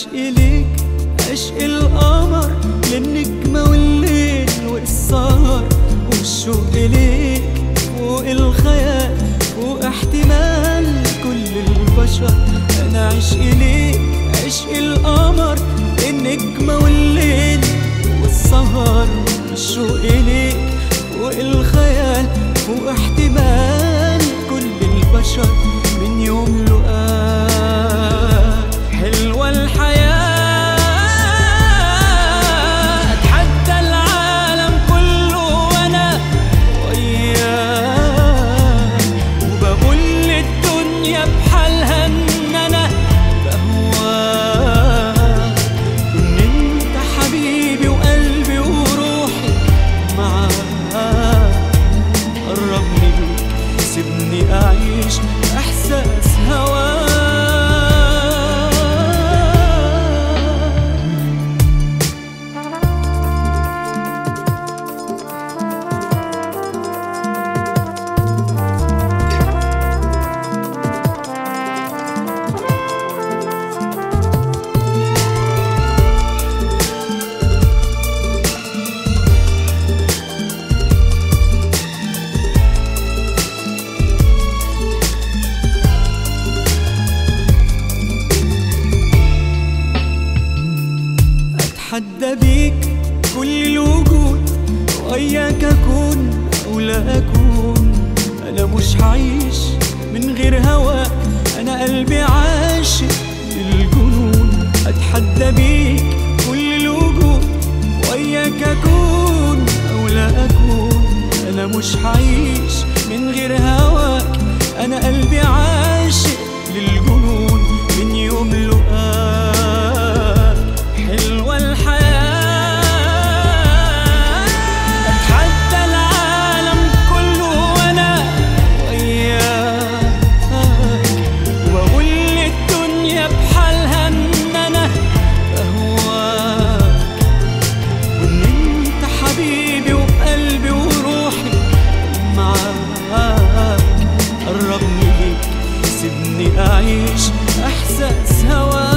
عشق ليك عشق القمر للنجمة والليل والسهر والشوق ليك فوق الخيال فوق احتمال كل البشر انا عشق ليك عشق القمر النجمة والليل والسهر والشوق ليك فوق الخيال فوق احتمال كل البشر من يوم لقاك حلوة الحياة أتحدى العالم كله وأنا وياك وبقول للدنيا بحالها إن أنا بهواك وإن أنت حبيبي وقلبي وروحي معاك قربني ليك سيبني أعيش إحساس هواك أتحدى بيك كل الوجود وإياك أكون أو لا أكون أنا مش هعيش من غير هواك أنا قلبي عاشق للجنون أتحدى بيك كل الوجود وإياك أكون أو لا أكون أنا مش هعيش من غير هواك أنا قلبي عاشق للجنون من يوم لقاك حلوة الحياة أتحدى العالم كله وأنا وياك وأقول للدنيا بحالها إن أنا بهواك وإن أنت حبيبي وقلبي وروحي معاك قربني ليك سيبني أعيش إحساس هواك